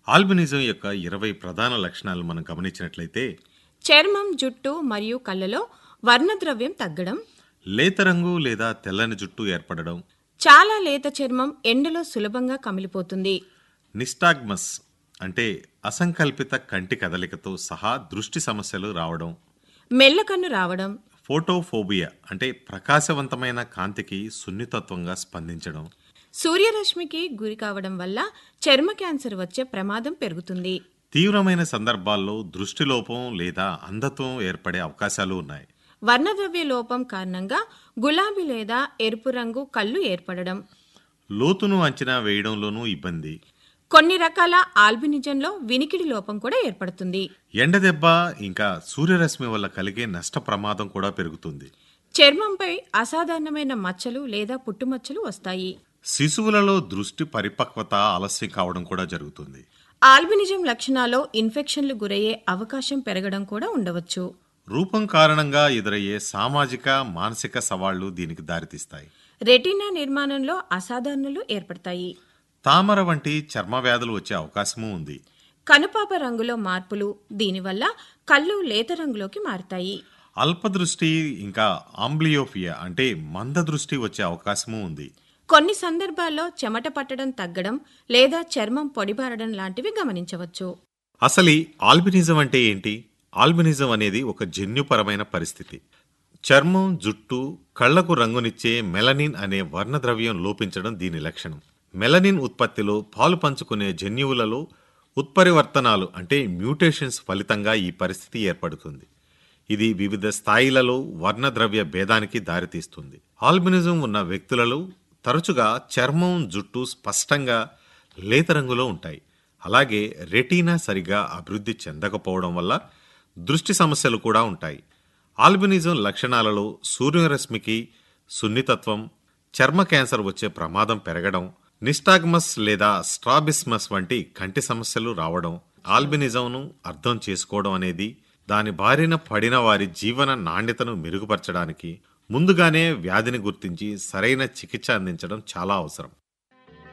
albinism యొక్క ఇరవై ప్రధాన లక్షణాలు మనం గమనించినట్లయితే చర్మం జుట్టు మరియు కళ్ళలో వర్ణద్రవ్యం తగ్గడం లేత రంగు లేదా తెల్లని జుట్టు ఏర్పడడం చాలా లేత చర్మం ఎండలో సులభంగా కమిలిపోతుంది నిస్టాగ్మస్ అంటే అసంకల్పిత కంటి కదలికతో సహా దృష్టి సమస్యలు రావడం మెల్లకన్ను రావడం ఫోటోఫోబియా అంటే ప్రకాశవంతమైన కాంతికి సున్నితత్వంగా స్పందించడం సూర్యరశ్మికి గురి కావడం వల్ల చర్మ క్యాన్సర్ వచ్చే ప్రమాదం పెరుగుతుంది తీవ్రమైన సందర్భాల్లో దృష్టిలోపం లేదా అంధత్వం ఏర్పడే అవకాశాలు ఉన్నాయి వర్ణద్రవ్య లోపం కారణంగా గులాబీ లేదా ఎరుపు రంగు కళ్ళు ఏర్పడడం లోతును అంచనా వేయడంలోనూ ఇబ్బంది కొన్ని రకాల ఆల్బినిజంలో వినికిడి లోపం కూడా ఏర్పడుతుంది ఎండదెబ్బ ఇంకా సూర్యరశ్మి వల్ల కలిగే నష్ట ప్రమాదం కూడా పెరుగుతుంది చర్మంపై అసాధారణమైన మచ్చలు లేదా పుట్టుమచ్చలు వస్తాయి శిశువులలో దృష్టి పరిపక్వత ఆలస్యం కావడం కూడా జరుగుతుంది ఆల్బినిజం లక్షణాల్లో ఇన్ఫెక్షన్లు గురయ్యే అవకాశం పెరగడం కూడా ఉండవచ్చు రూపం కారణంగా ఎదురయ్యే సామాజిక మానసిక సవాళ్లు దీనికి దారితీస్తాయి రెటీనా నిర్మాణంలో అసాధారణలు ఏర్పడతాయి తామర వంటి చర్మ వ్యాధులు వచ్చే అవకాశమూ ఉంది కనుపాప రంగులో మార్పులు దీనివల్ల కళ్ళు లేత రంగులోకి మారుతాయి అల్పదృష్టి ఇంకా ఆంబ్లియోఫియా అంటే మంద దృష్టి వచ్చే అవకాశమూ ఉంది కొన్ని సందర్భాల్లో చెమట పట్టడం తగ్గడం లేదా చర్మం పొడిబారడం లాంటివి గమనించవచ్చు అసలు ఆల్బినిజం అంటే ఏంటి ఆల్బినిజం అనేది ఒక జన్యుపరమైన పరిస్థితి చర్మం జుట్టు కళ్లకు రంగునిచ్చే మెలనిన్ అనే వర్ణద్రవ్యం లోపించడం దీని లక్షణం మెలనిన్ ఉత్పత్తిలో పాలు పంచుకునే జన్యువులలో ఉత్పరివర్తనాలు అంటే మ్యూటేషన్స్ ఫలితంగా ఈ పరిస్థితి ఏర్పడుతుంది ఇది వివిధ స్థాయిలలో వర్ణద్రవ్య భేదానికి దారితీస్తుంది ఆల్బినిజం ఉన్న వ్యక్తులలో తరచుగా చర్మం జుట్టు స్పష్టంగా లేత రంగులో ఉంటాయి అలాగే రెటీనా సరిగా అభివృద్ధి చెందకపోవడం వల్ల దృష్టి సమస్యలు కూడా ఉంటాయి ఆల్బినిజం లక్షణాలలో సూర్యరశ్మికి సున్నితత్వం చర్మ క్యాన్సర్ వచ్చే ప్రమాదం పెరగడం నిస్టాగ్మస్ లేదా స్ట్రాబిస్మస్ వంటి కంటి సమస్యలు రావడం ఆల్బినిజంను అర్థం చేసుకోవడం అనేది దాని బారిన పడిన వారి జీవన నాణ్యతను మెరుగుపరచడానికి ముందుగానే వ్యాధిని గుర్తించి సరైన చికిత్స అందించడం చాలా అవసరం